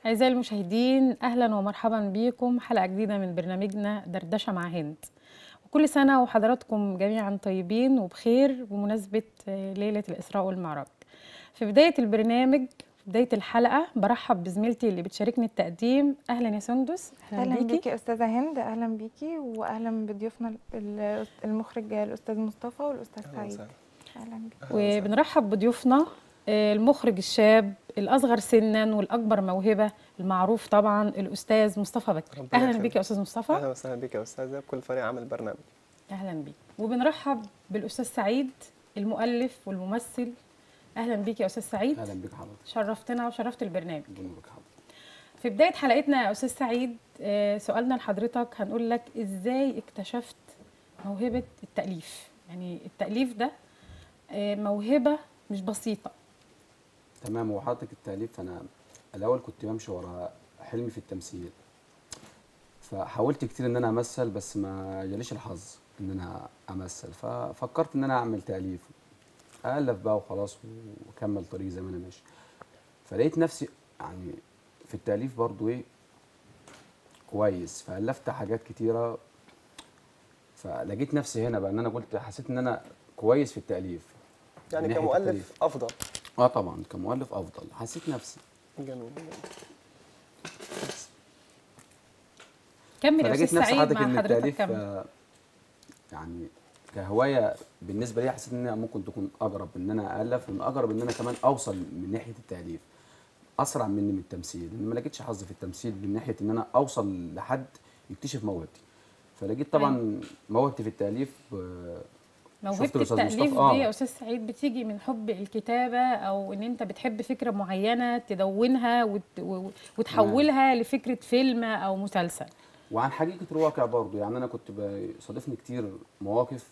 أعزائي المشاهدين أهلا ومرحبا بكم حلقة جديدة من برنامجنا دردشة مع هند وكل سنة وحضراتكم جميعا طيبين وبخير بمناسبة ليلة الإسراء والمعراج في بداية البرنامج في بداية الحلقة برحب بزميلتي اللي بتشاركني التقديم أهلا يا سندس اهلا بيكي يا استاذه هند اهلا بيكي واهلا بضيوفنا ال- المخرج الاستاذ مصطفى والاستاذ أهلاً سعيد وسهلاً. اهلا بيكي وبنرحب بضيوفنا آه، المخرج الشاب الأصغر سنا والأكبر موهبة المعروف طبعا الأستاذ مصطفى بكر ربنا أهلا يكرمك. بك يا أستاذ مصطفى اهلا وسهلا بك يا استاذه بكل فريق عمل البرنامج اهلا بيك وبنرحب بالاستاذ سعيد المؤلف والممثل اهلا بيك يا استاذ سعيد اهلا بك حضرتك شرفتنا وشرفت البرنامج بنورك حضرتك في بدايه حلقتنا يا استاذ سعيد آه، سؤالنا لحضرتك هنقول لك ازاي اكتشفت موهبه التاليف يعني التاليف ده آه، موهبه مش بسيطه تمام وحضرتك التاليف انا الاول كنت بمشي ورا حلمي في التمثيل فحاولت كتير ان انا امثل بس ما جاليش الحظ ان انا امثل ففكرت ان انا اعمل تاليف الف بقى وخلاص وكمل طريقي زي ما انا ماشي فلقيت نفسي يعني في التاليف برضو ايه كويس فالفت حاجات كتيره فلقيت نفسي هنا بقى ان انا قلت حسيت ان انا كويس في التاليف يعني من ناحية كمؤلف التأليف. افضل اه طبعا كمؤلف افضل حسيت نفسي جميل كمل يا فلقيت استاذ نفسي سعيد حضرتك مع ان حضرتك التاليف كمل آه، يعني كهوايه بالنسبه لي حسيت ان أنا ممكن تكون اقرب ان انا الف وان اقرب ان انا كمان اوصل من ناحيه التاليف اسرع مني من التمثيل لان ما لقيتش حظ في التمثيل من ناحيه ان انا اوصل لحد يكتشف موهبتي فلقيت طبعا موهبتي في التاليف آه، موهبة شفت الأستاذ التأليف مصطفى؟ دي آه. يا أستاذ سعيد بتيجي من حب الكتابة أو إن أنت بتحب فكرة معينة تدونها وت... و- وتحولها لفكرة فيلم أو مسلسل وعن حقيقه الواقع برضو يعني انا كنت بيصادفني كتير مواقف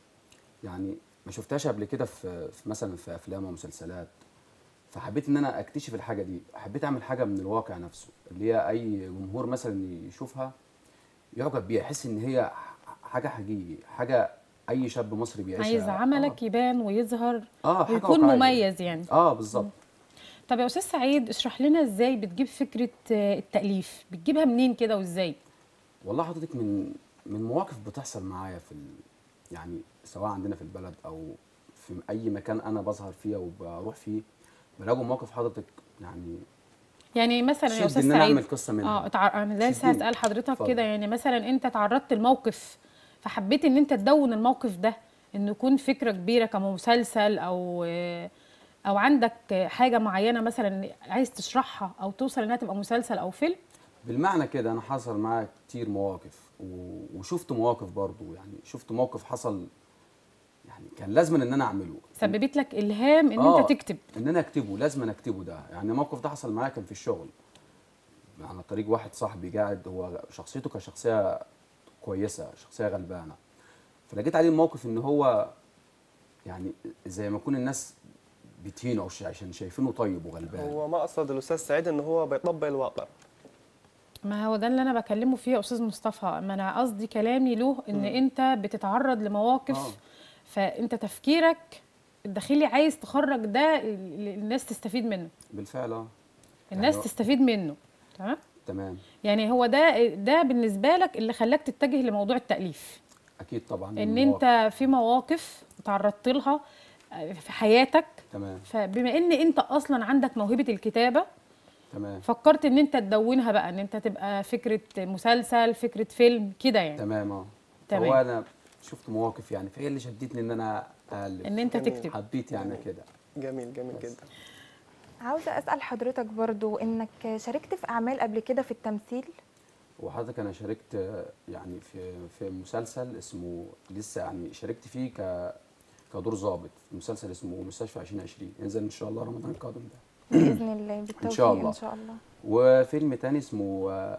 يعني ما شفتهاش قبل كده في في مثلا في افلام ومسلسلات فحبيت ان انا اكتشف الحاجه دي حبيت اعمل حاجه من الواقع نفسه اللي هي اي جمهور مثلا يشوفها يعجب بيها يحس ان هي ح- حاجه حقيقي حاجه اي شاب مصري بيعيشها عايز عملك يبان ويظهر اه, حاجه ويكون واقعية. مميز يعني اه بالظبط طب يا أستاذ سعيد اشرح لنا إزاي بتجيب فكرة آه، التأليف بتجيبها منين كده وإزاي والله حضرتك من من مواقف بتحصل معايا في ال... يعني سواء عندنا في البلد او في اي مكان انا بظهر فيه او بروح فيه بلاقوا مواقف حضرتك يعني يعني مثلا يا شد أستاذ ان انا سعيد اعمل قصه منها اه اتع... انا لسه شدني. هسأل حضرتك اتفضل. كده يعني مثلا انت تعرضت لموقف فحبيت ان انت تدون الموقف ده انه يكون فكرة كبيرة كمسلسل او او عندك حاجة معينة مثلا عايز تشرحها او توصل انها تبقى مسلسل او فيلم بالمعنى كده انا حصل معايا كتير مواقف و... وشفت مواقف برضو يعني شفت موقف حصل يعني كان لازم ان انا اعمله سببت لك الهام ان آه، انت تكتب ان انا اكتبه لازم أنا اكتبه ده يعني الموقف ده حصل معايا كان في الشغل على طريق واحد صاحبي قاعد هو شخصيته كشخصيه كويسه شخصيه غلبانه فلقيت عليه الموقف ان هو يعني زي ما يكون الناس بتهينه أو ش- عشان شايفينه طيب وغلبان هو ما قصد الاستاذ سعيد ان هو بيطبق الواقع ما هو ده اللي انا بكلمه فيه يا استاذ مصطفى ما انا قصدي كلامي له ان انت بتتعرض لمواقف آه. فانت تفكيرك الداخلي عايز تخرج ده ال- الناس تستفيد منه بالفعل اه الناس يعني- تستفيد منه تمام تمام يعني هو ده ده بالنسبه لك اللي خلاك تتجه لموضوع التاليف اكيد طبعا ان من انت في مواقف تعرضت لها في حياتك تمام فبما ان انت اصلا عندك موهبه الكتابه تمام فكرت ان انت تدونها بقى ان انت تبقى فكره مسلسل فكره فيلم كده يعني تمام اه تمام. هو انا شفت مواقف يعني فهي اللي شدتني ان انا الف ان انت جميل. تكتب حبيت يعني كده جميل جميل بس. جدا عاوزه اسال حضرتك برضو انك شاركت في اعمال قبل كده في التمثيل وحضرتك انا شاركت آه، يعني في في مسلسل اسمه لسه يعني شاركت فيه ك كدور ضابط في مسلسل اسمه مستشفى 2020 ينزل ان شاء الله رمضان القادم ده باذن الله بالتوفيق شاء الله. ان شاء الله وفيلم تاني اسمه آه،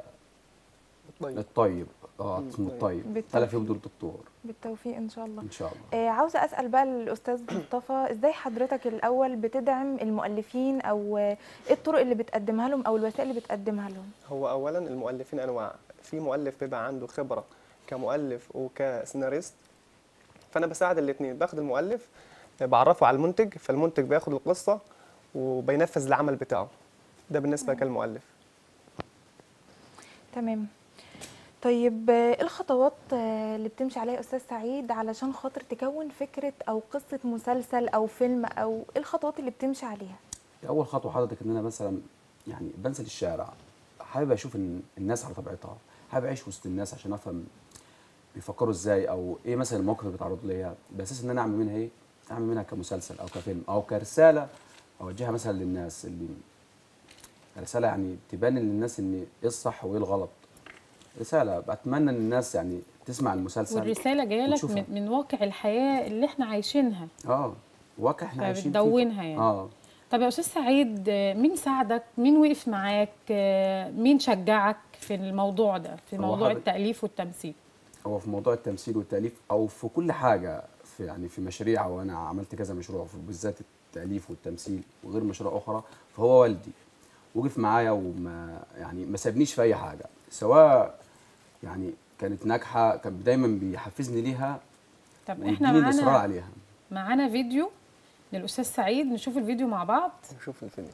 طيب الطيب اه مم، اسمه طيب. الطيب بالتوفيق. طلع فيه بدور دكتور بالتوفيق ان شاء الله ان شاء الله آه عاوزه اسال بقى الاستاذ مصطفى ازاي حضرتك الاول بتدعم المؤلفين او آه، ايه الطرق اللي بتقدمها لهم او الوسائل اللي بتقدمها لهم هو اولا المؤلفين انواع في مؤلف بيبقى عنده خبره كمؤلف وكسيناريست فانا بساعد الاثنين باخد المؤلف بعرفه على المنتج فالمنتج بياخد القصه وبينفذ العمل بتاعه ده بالنسبه كالمؤلف تمام طيب آه، ايه الخطوات آه، اللي بتمشي عليها يا استاذ سعيد علشان خاطر تكون فكره او قصه مسلسل او فيلم او ايه الخطوات اللي بتمشي عليها اول خطوه حضرتك ان انا مثلا يعني بنزل الشارع حابب اشوف إن الناس على طبيعتها حابب اعيش وسط الناس عشان افهم بيفكروا ازاي او ايه مثلا المواقف اللي بيتعرضوا ليها باساس ان انا اعمل منها ايه اعمل منها كمسلسل او كفيلم او كرساله اوجهها مثلا للناس اللي رساله يعني تبان للناس ان ايه الصح وايه الغلط رساله بتمنى ان الناس يعني تسمع المسلسل والرساله جايه لك وتشوفها. من, من واقع الحياه اللي احنا عايشينها اه واقع احنا عايشين فيه. فبتدونها يعني. اه طب يا استاذ سعيد آه، مين ساعدك مين وقف معاك آه، مين شجعك في الموضوع ده في هو موضوع حضرتك- التاليف والتمثيل هو في موضوع التمثيل والتأليف أو في كل حاجة في يعني في مشاريع وأنا عملت كذا مشروع في بالذات التأليف والتمثيل وغير مشاريع أخرى فهو والدي وقف معايا وما يعني ما سابنيش في أي حاجة سواء يعني كانت ناجحة كان دايما بيحفزني ليها طب احنا ويديني الإصرار معانا عليها معانا فيديو للاستاذ سعيد نشوف الفيديو مع بعض نشوف الفيلم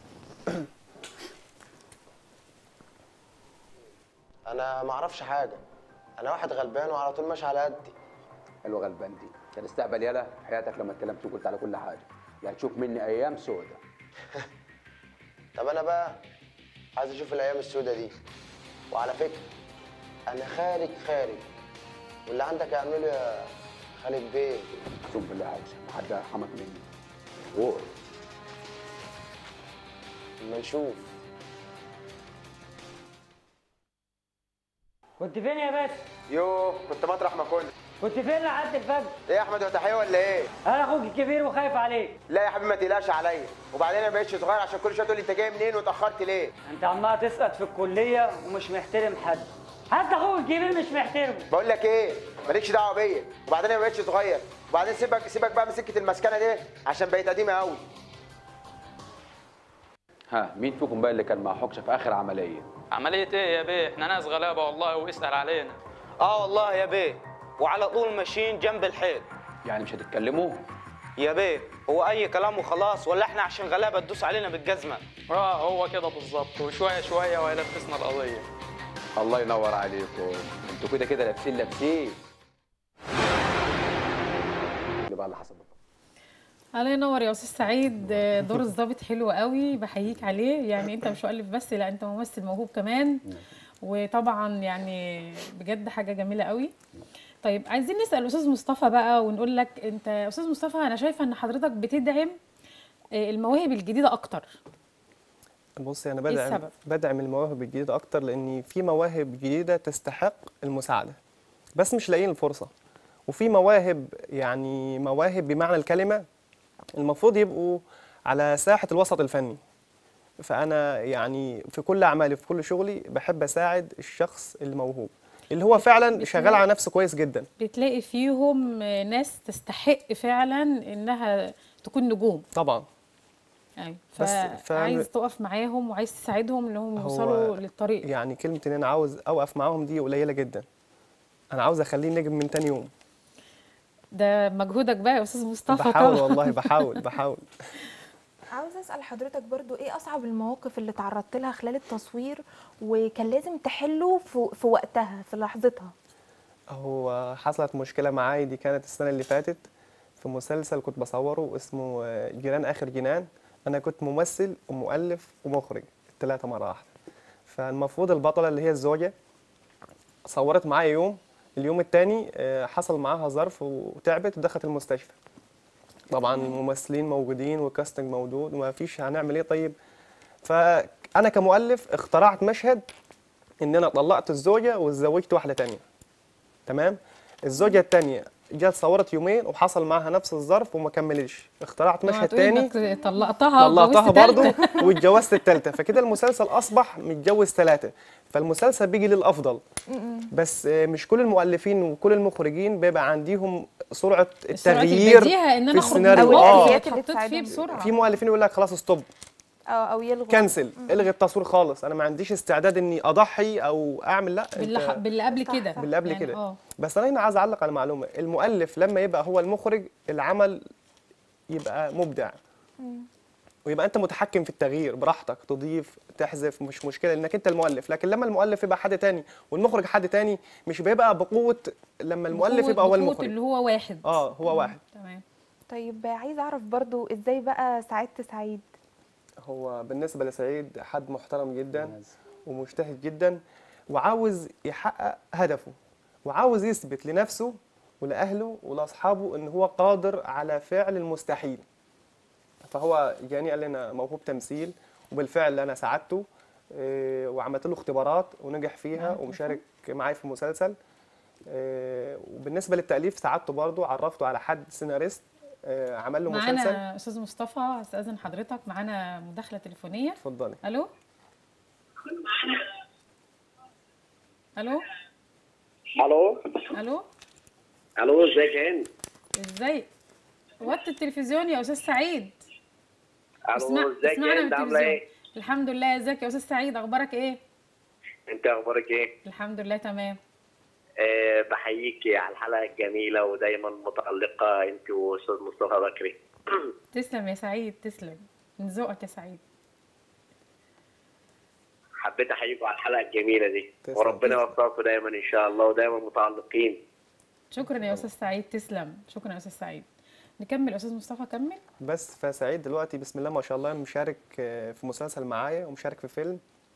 انا ما اعرفش حاجه انا واحد غلبان وعلى طول ماشي على قدي حلوه غلبان دي كان استقبل يالا حياتك لما اتكلمت وقلت على كل حاجه يعني تشوف مني ايام سودة طب انا بقى عايز اشوف الايام السوداء دي وعلى فكره انا خارج خارج واللي عندك اعمله يا خالد بيه اقسم بالله عايز ما حد يرحمك مني قول اما نشوف كنت فين يا باشا؟ يوه كنت مطرح ما كنت كنت فين لحد الفجر؟ ايه يا احمد هو تحيه ولا ايه انا اخوك الكبير وخايف عليك، لا يا حبيبي ما تقلقش عليا وبعدين انا ما بقتش صغير عشان كل شويه تقول لي انت جاي منين واتاخرت ليه انت عمال تسقط في الكليه ومش محترم حد. حتى اخوك الكبير مش محترمه. بقول لك ايه مالكش دعوه بيا وبعدين انا ما بقتش صغير وبعدين سيبك سيبك بقى من سكه المسكنه دي عشان بقيت قديمه قوي ها مين فيكم بقى اللي كان مع حكشه في اخر عمليه عملية ايه يا بيه؟ احنا ناس غلابة والله واسأل علينا. اه والله يا بيه وعلى طول ماشيين جنب الحيط يعني مش هتتكلموا يا بيه هو اي كلام وخلاص ولا احنا عشان غلابه تدوس علينا بالجزمه اه هو كده بالظبط وشوية شوية وهيلبسنا القضية. الله ينور عليكم انتوا كده كده لابسين لابسين اللي بقى اللي حصل بالضبط الله ينور يا استاذ سعيد آه، دور الضابط حلو قوي بحييك عليه يعني انت مش مؤلف بس لا انت ممثل موهوب كمان وطبعا يعني بجد حاجه جميله قوي طيب عايزين نسال استاذ مصطفى بقى ونقول لك انت يا استاذ مصطفى انا شايفه ان حضرتك بتدعم آه، المواهب الجديده اكتر بصي انا إيه بدعم السبب؟ بدعم المواهب الجديده اكتر لان في مواهب جديده تستحق المساعده بس مش لاقيين الفرصه وفي مواهب يعني مواهب بمعنى الكلمه المفروض يبقوا على ساحه الوسط الفني فانا يعني في كل اعمالي في كل شغلي بحب اساعد الشخص الموهوب اللي هو فعلا شغال على نفسه كويس جدا بتلاقي فيهم آه، ناس تستحق فعلا انها تكون نجوم طبعا ايوه بس فعايز ف- تقف معاهم وعايز تساعدهم انهم هو يوصلوا للطريق يعني كلمه ان انا عاوز اوقف معاهم دي قليله جدا انا عاوز اخليه نجم من تاني يوم ده مجهودك بقى يا استاذ مصطفى بحاول طبعا والله بحاول بحاول عاوزه اسال حضرتك برضو ايه اصعب المواقف اللي تعرضت لها خلال التصوير وكان لازم تحله في, في وقتها في لحظتها هو حصلت مشكلة معايا دي كانت السنة اللي فاتت في مسلسل كنت بصوره اسمه آه، جيران آخر جنان أنا كنت ممثل ومؤلف ومخرج الثلاثة مرة واحدة فالمفروض البطلة اللي هي الزوجة صورت معايا يوم اليوم التاني آه، حصل معاها ظرف وتعبت ودخلت المستشفى طبعا الممثلين موجودين والكاستنج موجود وما فيش هنعمل ايه طيب فأنا كمؤلف اخترعت مشهد إن أنا طلقت الزوجة واتزوجت واحدة تانية تمام الزوجة التانية جت صورت يومين وحصل معاها نفس الظرف وما كملتش اخترعت اوعى مشهد تقولي تاني إنك طلقتها طلقتها واتجوزت برضه تالتة. واتجوزت التالتة فكده المسلسل أصبح متجوز ثلاثة فالمسلسل بيجي للأفضل بس آه، مش كل المؤلفين وكل المخرجين بيبقى عندهم سرعة سرعة التغيير البديهة ان في انا اخرج من السيناريو الوقت اه اللي الآليات اللي اتحطيت فيه تساعدهم. بسرعه في مؤلفين يقول لك خلاص ستوب اه او يلغوا كنسل الغي التصوير خالص انا ما عنديش استعداد اني اضحي او اعمل لا باللي, أنت- ح- باللي قبل صح، كده صح. باللي قبل يعني كده اه بس انا هنا عايز اعلق على معلومه المؤلف لما يبقى هو المخرج العمل يبقى مبدع ويبقى انت متحكم في التغيير براحتك تضيف تحذف مش مشكله لانك انت المؤلف لكن لما المؤلف يبقى حد تاني والمخرج حد تاني مش بيبقى بقوه لما المؤلف بقوة- يبقى هو بقوة المخرج اللي هو واحد اه هو واحد تمام طيب عايزه اعرف برضو ازاي بقى سعدت سعيد هو بالنسبه لسعيد حد محترم جدا ومجتهد جدا وعاوز يحقق هدفه وعاوز يثبت لنفسه ولاهله ولاصحابه ان هو قادر على فعل المستحيل فهو جاني قال لي انا موهوب تمثيل وبالفعل انا ساعدته إيه، وعملت له اختبارات ونجح فيها ومشارك معايا في مسلسل إيه، وبالنسبه للتاليف ساعدته برضه عرفته على حد سيناريست إيه، عمل له مسلسل معانا استاذ مصطفى استاذن حضرتك معانا مداخله تليفونيه اتفضلي الو الو الو الو الو ازيك يا هند ازاي وطي التلفزيون يا استاذ سعيد الو ازيك يا اسمعنا من هند عامله التلفزيون ايه الحمد لله ازيك يا استاذ سعيد اخبارك ايه انت اخبارك ايه الحمد لله تمام أه بحييكي على الحلقه الجميله ودايما متالقه انت واستاذ مصطفى بكري تسلم يا سعيد تسلم من ذوقك يا سعيد حبيت احييكم على الحلقه الجميله دي تسلم. وربنا يوفقكم دايما ان شاء الله ودايما متالقين شكرا يا استاذ سعيد تسلم شكرا يا استاذ سعيد نكمل استاذ مصطفى كمل بس فسعيد دلوقتي بسم الله ما شاء الله مشارك آه، في مسلسل معايا ومشارك في فيلم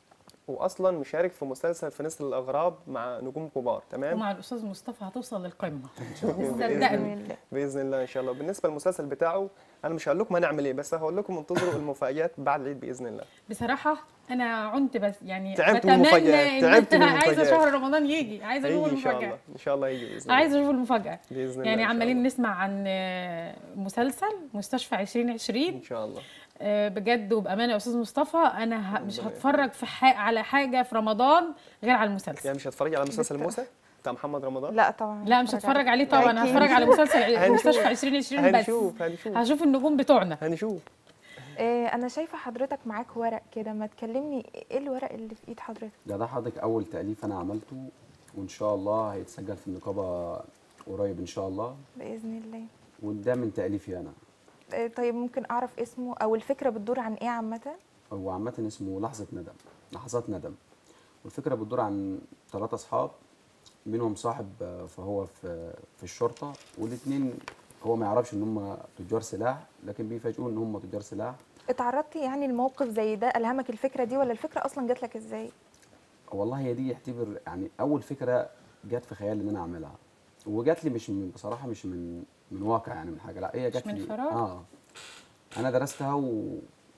واصلا مشارك في مسلسل في نسل الاغراب مع نجوم كبار تمام ومع الاستاذ مصطفى هتوصل للقمه بإذن صدقني الله باذن الله ان شاء الله بالنسبه للمسلسل بتاعه انا مش هقول لكم هنعمل ايه بس هقول لكم انتظروا المفاجآت بعد العيد باذن الله بصراحه انا عنت بس يعني تعبت من بتمنى المفاجآت، إن تعبت من أنا عايزه المفاجآت. شهر رمضان يجي عايزه اشوف هيجي ان شاء المفاجاه الله ان شاء الله يجي باذن الله عايزه اشوف المفاجاه باذن الله يعني إن شاء عمالين الله. نسمع عن آه، مسلسل مستشفى 2020 ان شاء الله آه، بجد وبامانه يا استاذ مصطفى انا ه- مش ربنا هتفرج في ح- على حاجه في رمضان غير على المسلسل يعني مش هتتفرجي على مسلسل موسى بتاع محمد رمضان لا طبعا لا مش هتفرج عليه طبعا أكيد. هتفرج على مسلسل ع- هنشوف. مستشفى 2020 بس هنشوف هنشوف هشوف النجوم بتوعنا هنشوف آه، انا شايفه حضرتك معاك ورق كده ما تكلمني ايه الورق اللي في ايد حضرتك ده ده حضرتك اول تاليف انا عملته وان شاء الله هيتسجل في النقابه قريب ان شاء الله باذن الله وده من تاليفي انا آه، طيب ممكن اعرف اسمه او الفكره بتدور عن ايه عامه هو عامة اسمه لحظة ندم لحظات ندم والفكرة بتدور عن ثلاثة أصحاب منهم صاحب آه، فهو في في الشرطة والاتنين هو ما يعرفش إن هم تجار سلاح لكن بيفاجئوه إن هم تجار سلاح اتعرضتي يعني لموقف زي ده الهمك الفكره دي ولا الفكره اصلا جات لك ازاي والله هي دي يعتبر يعني أول فكرة جت في خيالي إن أنا أعملها وجات لي مش من بصراحة مش من من واقع يعني من حاجة لا هي جت من لي فراغ؟ اه أنا درستها و...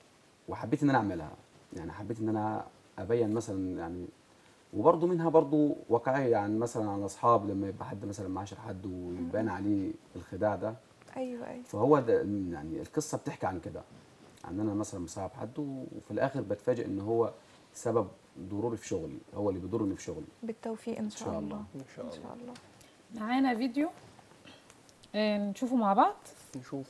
وحبيت إن أنا أعملها يعني حبيت إن أنا أبين مثلا يعني وبرضه منها برضه واقعيه يعني مثلا على الاصحاب لما يبقى حد مثلا معاشر حد ويبان عليه الخداع ده ايوه ايوه فهو ده يعني القصه بتحكي عن كده عن انا مثلا مصاحب حد وفي الاخر بتفاجئ ان هو سبب ضروري في شغلي هو اللي بيضرني في شغلي بالتوفيق ان شاء, شاء الله الله. ان شاء ان الله شاء الله معانا فيديو آه، نشوفه مع بعض نشوف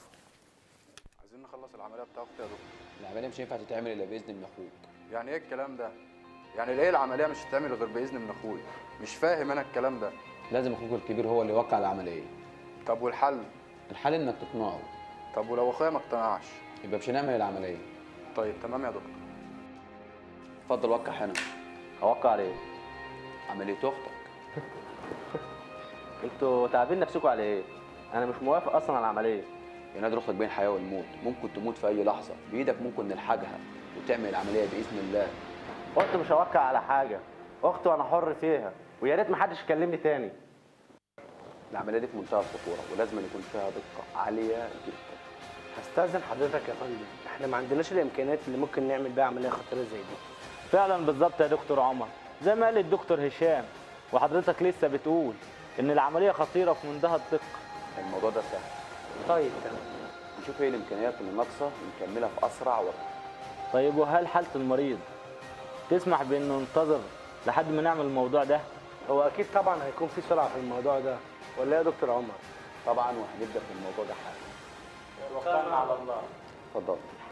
عايزين نخلص العمليه بتاع اختي يا دكتور العمليه مش هينفع تتعمل الا باذن من اخوك يعني ايه الكلام ده يعني ليه العمليه مش هتتعمل غير باذن من اخوي مش فاهم انا الكلام ده لازم اخوك الكبير هو اللي يوقع العمليه طب والحل الحل انك تقنعه طب ولو اخويا ما اقتنعش يبقى مش هنعمل العمليه طيب تمام يا دكتور اتفضل وقع هنا اوقع عليه عمليه اختك انتوا تعبين نفسكم على ايه انا مش موافق اصلا على العمليه يا نادر اختك بين الحياه والموت ممكن تموت في اي لحظه بايدك ممكن نلحقها وتعمل العمليه باذن الله قلت مش هوقع على حاجه اختي وانا حر فيها ويا ريت محدش يكلمني تاني العمليه دي في منتهى الخطوره ولازم يكون فيها دقه عاليه جدا هستأذن حضرتك يا فندم احنا ما عندناش الامكانيات اللي ممكن نعمل بيها عمليه خطيره زي دي فعلا بالظبط يا دكتور عمر زي ما قال الدكتور هشام وحضرتك لسه بتقول ان العمليه خطيره وفي منتهى الدقه الموضوع ده سهل طيب تمام نشوف ايه الامكانيات اللي ناقصه ونكملها في اسرع وقت طيب وهل حاله المريض تسمح بانه ينتظر لحد ما نعمل الموضوع ده هو اكيد طبعا هيكون في سرعه في الموضوع ده ولا إيه يا دكتور عمر طبعا وهنبدا في الموضوع ده حالا توكلنا على الله اتفضل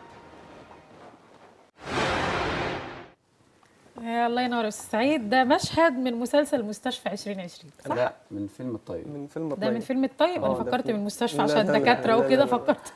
آه، الله ينور يا استاذ سعيد ده مشهد من مسلسل مستشفى 2020 صح؟ لا من فيلم الطيب من فيلم ده من فيلم الطيب انا آه، ده فكرت فيلم. من المستشفى لا، عشان لا، لا، دكاتره لا، لا، وكده لا. فكرت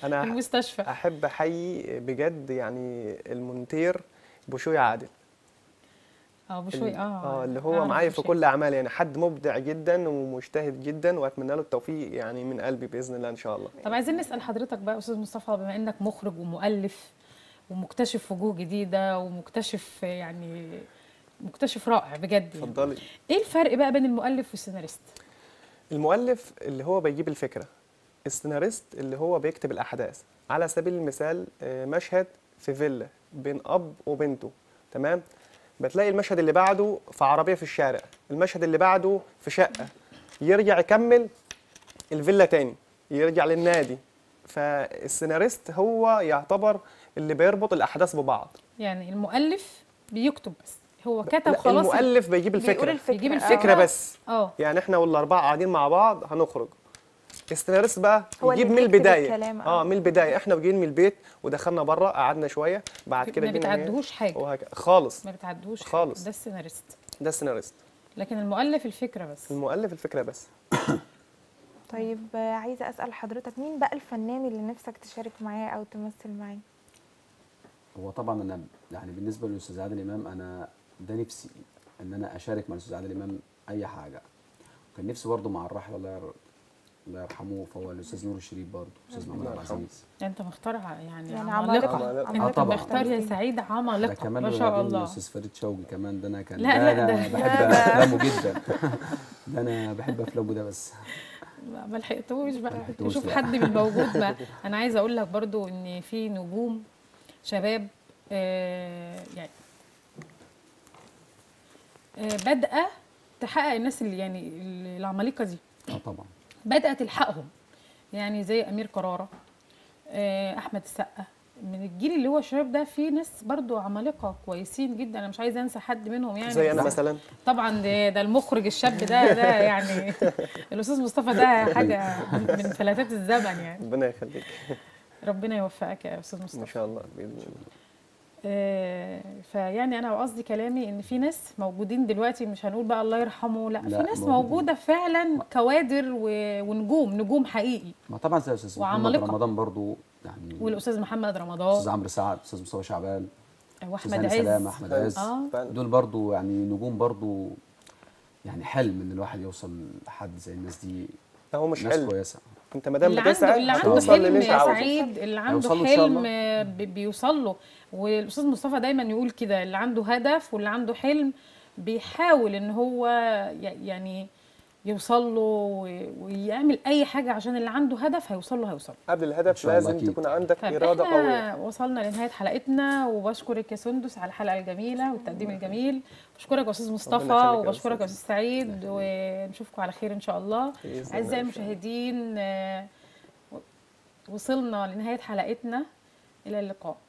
انا في المستشفى احب احيي بجد يعني المونتير بشوي عادل اه بشوي ال- اه اه اللي هو أعرف معايا في بشوي. كل اعمالي يعني حد مبدع جدا ومجتهد جدا واتمنى له التوفيق يعني من قلبي باذن الله ان شاء الله طب عايزين نسال حضرتك بقى استاذ مصطفى بما انك مخرج ومؤلف ومكتشف وجوه جديده ومكتشف يعني مكتشف رائع بجد يعني. اتفضلي ايه الفرق بقى بين المؤلف والسيناريست المؤلف اللي هو بيجيب الفكرة السيناريست اللي هو بيكتب الأحداث على سبيل المثال آه، مشهد في فيلا بين أب وبنته تمام بتلاقي المشهد اللي بعده في عربية في الشارع المشهد اللي بعده في شقة يرجع يكمل الفيلا تاني يرجع للنادي فالسيناريست هو يعتبر اللي بيربط الأحداث ببعض يعني المؤلف بيكتب بس هو كتب لا، خلاص المؤلف بيجيب الفكرة بيقول الفكرة. بيجيب آه. فكرة بس اه يعني احنا والاربعه قاعدين مع بعض هنخرج السيناريست بقى هو اللي يجيب من بيكتب البدايه الكلام، آه. اه من البدايه احنا جايين من البيت ودخلنا بره قعدنا شويه بعد كده ما جينا إيه؟ بتعدوش حاجه وهك- خالص ما بتعدوش حاجة. خالص. ده السيناريست ده السيناريست لكن المؤلف الفكره بس المؤلف الفكره بس طيب آه، عايزه اسال حضرتك مين بقى الفنان اللي نفسك تشارك معاه او تمثل معاه هو طبعا انا يعني بالنسبه للاستاذ عادل امام انا ده نفسي ان انا اشارك مع الاستاذ عادل امام اي حاجه وكان نفسي برضه مع الراحل الله ير- الله يرحمه فهو الاستاذ نور الشريف برضه الاستاذ محمد عبد العزيز انت مختار ع- يعني, يعني عمالقه عمالقة. انت آه طبعاً. مختار يا سعيد ده عمالقه كمان ما لما شاء قابلني الله الاستاذ فريد شوقي كمان ده انا كان لا، ده لا، انا ده- بحب افلامه جدا ده انا بحب افلامه ده بس لا، ما لحقتوش بقى لحقتوش، شوف لا. حد من الموجود بقى انا عايزه اقول لك برضو ان في نجوم شباب آه يعني آه بادئه تحقق الناس اللي يعني العمالقه دي اه طبعا بدات تلحقهم يعني زي امير كراره آه احمد السقا من الجيل اللي هو الشباب ده في ناس برضو عمالقه كويسين جدا انا مش عايزه انسى حد منهم يعني زي انا بس مثلا طبعا ده, ده المخرج الشاب ده ده يعني الاستاذ مصطفى ده حاجه من من فلاتات الزمن يعني ربنا يخليك ربنا يوفقك يا استاذ ان مصطفى شاء الله باذن الله آه، فيعني انا قصدي كلامي ان في ناس موجودين دلوقتي مش هنقول بقى الله يرحمه لا, لا، في ناس موجودين. موجوده فعلا كوادر و- ونجوم نجوم حقيقي ما طبعا زي الاستاذ محمد وعمالقة. رمضان برضه يعني والاستاذ محمد استاذ رمضان عمرو سعد استاذ مصطفى شعبان واحمد استاذ هاني عز سلامه احمد عز اه دول برضو يعني نجوم برضو يعني حلم ان الواحد يوصل لحد زي الناس دي هو مش ناس حلم كويسه انت ما دام اللي عنده بتسعى اللي عنده هتوصل حلم للي انت يا عاوزه سعيد اللي عنده هيوصل له إن شاء حلم الله. آه، بي- بيوصل له والاستاذ مصطفى دايما يقول كده اللي عنده هدف واللي عنده حلم بيحاول ان هو ي- يعني يوصل له و- ويعمل اي حاجه عشان اللي عنده هدف هيوصل له هيوصل له. قبل الهدف شاء الله لازم أكيد. تكون عندك طيب اراده قويه احنا وصلنا لنهايه حلقتنا وبشكرك يا سندس على الحلقه الجميله والتقديم الجميل بشكرك يا استاذ مصطفى يخليك يا وبشكرك يا أستاذ. استاذ سعيد ونشوفكم على خير ان شاء الله بإذن الله اعزائي إن شاء الله. المشاهدين آه، وصلنا لنهايه حلقتنا الى اللقاء